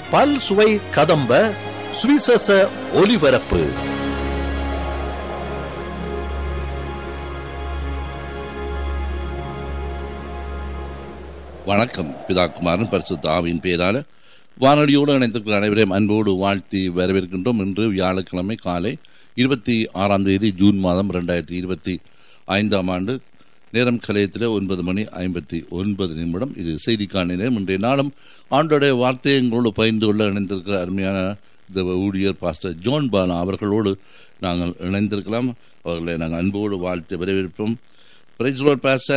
பல் சுவை கதம்ப சுவிசேஷ ஒலிபரப்பு வணக்கம் பிதாக்குமாரன் பரிசுத்த ஆவியின் பேரால வானொலியோடு இணைந்திருக்கிற அனைவரையும் அன்போடு வாழ்த்தி வரவேற்கின்றோம் இன்று வியாழக்கிழமை காலை இருபத்தி ஆறாம் தேதி ஜூன் மாதம் ரெண்டாயிரத்தி இருபத்தி ஐந்தாம் ஆண்டு நேரம் கலையத்தில் ஒன்பது மணி ஐம்பத்தி ஒன்பது நிமிடம் இது செய்திக்கான நேரம் இன்றைய நாளும் ஆண்டோடைய வார்த்தையை எங்களோடு பகிர்ந்து கொள்ள இணைந்திருக்கிற அருமையான தேவ ஊழியர் பாஸ்டர் ஜோன் பானா அவர்களோடு நாங்கள் இணைந்திருக்கலாம் அவர்களை நாங்கள் அன்போடு வாழ்த்து வரவேற்போம் பிரைஸ் லோட் பாச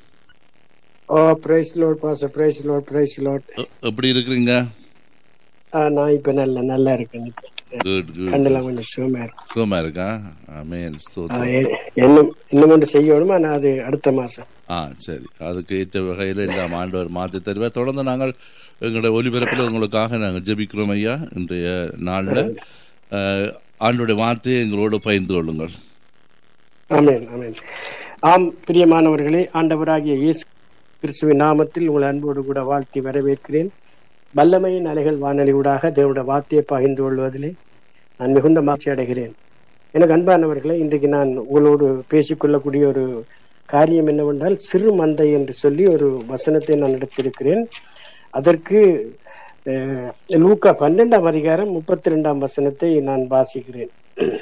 ஓ பிரைஸ் லோட் பாச பிரைஸ் லோட் பிரைஸ் லோட் எப்படி இருக்கிறீங்க நான் இப்ப நல்ல நல்லா இருக்கேன் இப்ப. குட் குட் கண்ணெல்லாம் கொஞ்சம் சுகமா இருக்கு சுகமா இருக்கா ஆமேன் ஆ, ஸ்தோத்திரம் எ- இன்னும் இன்னும் ஒன்று செய்யணுமா நான் அது அடுத்த மாசம் ஆ சரி அதுக்கு ஏற்ற வகையில் எல்லாம் ஆண்டவர் மாற்றி தருவார் தொடர்ந்து நாங்கள் எங்களுடைய ஒலிபரப்பில் உங்களுக்காக நாங்கள் ஜெபிக்கிறோம் ஐயா இன்றைய நாளில் ஆண்டோடைய வார்த்தையை எங்களோடு பகிர்ந்து கொள்ளுங்கள் ஆமென் ஆமென் ஆம் பிரியமானவர்களே ஆண்டவராகிய இயேசு கிறிஸ்துவின் நாமத்தில் உங்கள் அன்போடு கூட வாழ்த்தி வரவேற்கிறேன் வல்லமையின் அலைகள் வானொலி ஊடாக தேவனுடைய வார்த்தையை பகிர்ந்து கொள்வதிலே நான் மிகுந்த மகிழ்ச்சி அடைகிறேன் எனக்கு அன்பானவர்களே இன்றைக்கு நான் உங்களோடு பேசிக்கொள்ளக்கூடிய ஒரு காரியம் என்னவென்றால் சிறு மந்தை என்று சொல்லி ஒரு வசனத்தை நான் எடுத்திருக்கிறேன் அதற்கு அஹ், லூக்கா பன்னெண்டாம் அதிகாரம் முப்பத்தி ரெண்டாம் வசனத்தை நான் வாசிக்கிறேன்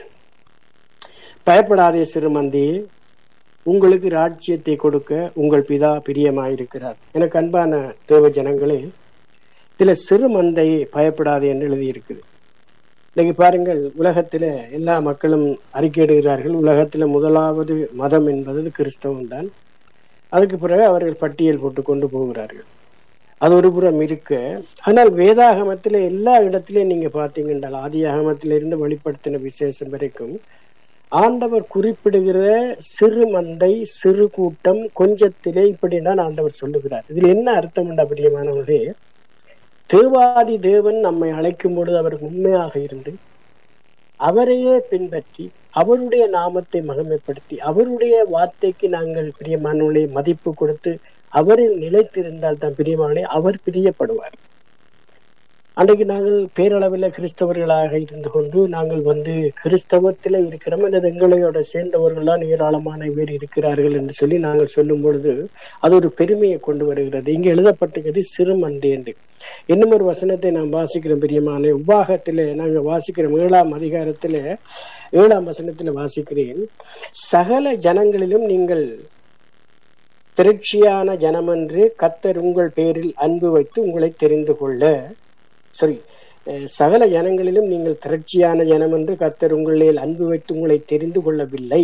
பயப்படாதே சிறுமந்தியே உங்களுக்கு ராஜ்யத்தை கொடுக்க உங்கள் பிதா பிரியமாயிருக்கிறார் எனக்கு அன்பான தேவ ஜனங்களே இதுல சிறு மந்தையை பயப்படாதே என்று எழுதியிருக்குது இன்னைக்கு பாருங்கள் உலகத்துல எல்லா மக்களும் அறிக்கையிடுகிறார்கள் உலகத்துல முதலாவது மதம் என்பது கிறிஸ்தவம் தான் அதுக்கு பிறகு அவர்கள் பட்டியல் போட்டு கொண்டு போகிறார்கள் அது ஒரு புறம் இருக்க ஆனால் வேதாகமத்துல எல்லா இடத்திலையும் நீங்க பாத்தீங்கன்னா ஆதியாகமத்திலிருந்து வெளிப்படுத்தின விசேஷம் வரைக்கும் ஆண்டவர் குறிப்பிடுகிற சிறு மந்தை சிறு கூட்டம் கொஞ்சத்திலே இப்படிதான் ஆண்டவர் சொல்லுகிறார் இதுல என்ன அர்த்தம் உண்டு அப்படியமானவர்களே தேவாதி தேவன் நம்மை அழைக்கும் பொழுது அவர் உண்மையாக இருந்து அவரையே பின்பற்றி அவருடைய நாமத்தை மகிமைப்படுத்தி அவருடைய வார்த்தைக்கு நாங்கள் பிரியமானவர்களை மதிப்பு கொடுத்து அவரில் நிலைத்திருந்தால் தான் பிரியமானே அவர் பிரியப்படுவார் அன்றைக்கு நாங்கள் பேரளவில் கிறிஸ்தவர்களாக இருந்து கொண்டு நாங்கள் வந்து கிறிஸ்தவத்தில் இருக்கிறோம் அல்லது எங்களையோட சேர்ந்தவர்கள்லாம் ஏராளமான பேர் இருக்கிறார்கள் என்று சொல்லி நாங்கள் சொல்லும் பொழுது அது ஒரு பெருமையை கொண்டு வருகிறது இங்க எழுதப்பட்டிருக்கிறது சிறுமந்தை என்று இன்னும் ஒரு வசனத்தை நான் வாசிக்கிறேன் பிரியமான உபாகத்திலே நாங்கள் வாசிக்கிறோம் ஏழாம் அதிகாரத்திலே ஏழாம் வசனத்துல வாசிக்கிறேன் சகல ஜனங்களிலும் நீங்கள் திரட்சியான ஜனமென்று கத்தர் உங்கள் பேரில் அன்பு வைத்து உங்களை தெரிந்து கொள்ள சாரி சகல ஜனங்களிலும் நீங்கள் திரட்சியான ஜனம் என்று கத்தர் உங்களில் அன்பு வைத்து உங்களை தெரிந்து கொள்ளவில்லை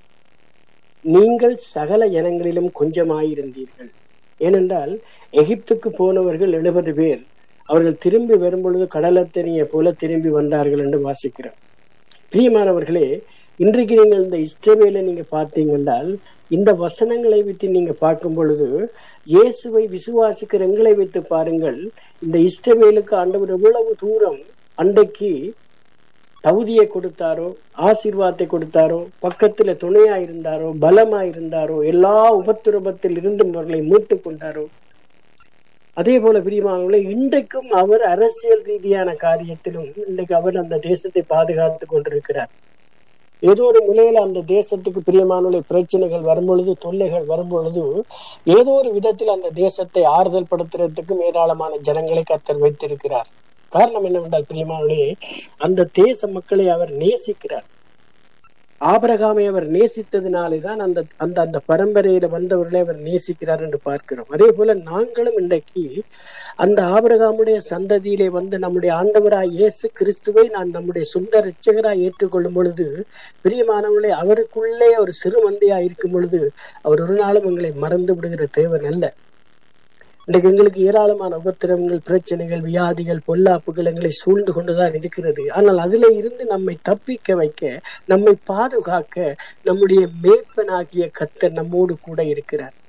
நீங்கள் சகல ஜனங்களிலும் கொஞ்சமாயிருந்தீர்கள் ஏனென்றால் எகிப்துக்கு போனவர்கள் எழுபது பேர் அவர்கள் திரும்பி வரும்பொழுது கடலத்தனியை போல திரும்பி வந்தார்கள் என்று வாசிக்கிறோம் பிரியமானவர்களே இன்றைக்கு நீங்கள் இந்த இஸ்ரவேலை நீங்க பார்த்தீங்கன்றால் இந்த வசனங்களை வைத்து நீங்க பார்க்கும் பொழுது இயேசுவை விசுவாசிக்கிற எங்களை வைத்து பாருங்கள் இந்த இஸ்ரவேலுக்கு ஆண்டவர் எவ்வளவு தூரம் அன்றைக்கு தகுதியை கொடுத்தாரோ ஆசீர்வாதத்தை கொடுத்தாரோ பக்கத்துல துணையா இருந்தாரோ பலமா இருந்தாரோ எல்லா உபத்திரபத்தில் இருந்தும் அவர்களை மீட்டு கொண்டாரோ அதே போல பிரியமானவர்களே இன்றைக்கும் அவர் அரசியல் ரீதியான காரியத்திலும் இன்றைக்கு அவர் அந்த தேசத்தை பாதுகாத்து கொண்டிருக்கிறார் ஏதோ ஒரு நிலையில அந்த தேசத்துக்கு பிரியமான பிரச்சனைகள் வரும்பொழுது தொல்லைகள் வரும்பொழுது ஏதோ ஒரு விதத்தில் அந்த தேசத்தை ஆறுதல் படுத்துறதுக்கும் ஏராளமான ஜனங்களை கத்தர் வைத்திருக்கிறார் காரணம் என்னவென்றால் பிரியமானே அந்த தேச மக்களை அவர் நேசிக்கிறார் ஆபரகாமை அவர் நேசித்ததினாலேதான் அந்த அந்த அந்த பரம்பரையில வந்தவர்களை அவர் நேசிக்கிறார் என்று பார்க்கிறோம் அதே போல நாங்களும் இன்றைக்கு அந்த ஆபரகாமுடைய சந்ததியிலே வந்து நம்முடைய ஆண்டவராய் இயேசு கிறிஸ்துவை நான் நம்முடைய சொந்த ரட்சகராய் ஏற்றுக்கொள்ளும் பொழுது பிரியமானவர்களே அவருக்குள்ளே ஒரு சிறு மந்தையா இருக்கும் பொழுது அவர் ஒரு நாளும் எங்களை மறந்து விடுகிற தேவன் அல்ல இன்றைக்கு எங்களுக்கு ஏராளமான உபத்திரவங்கள் பிரச்சனைகள் வியாதிகள் பொல்லாப்புகள் எங்களை சூழ்ந்து கொண்டுதான் இருக்கிறது ஆனால் அதிலே இருந்து நம்மை தப்பிக்க வைக்க நம்மை பாதுகாக்க நம்முடைய மேய்ப்பனாகிய கத்தர் நம்மோடு கூட இருக்கிறார்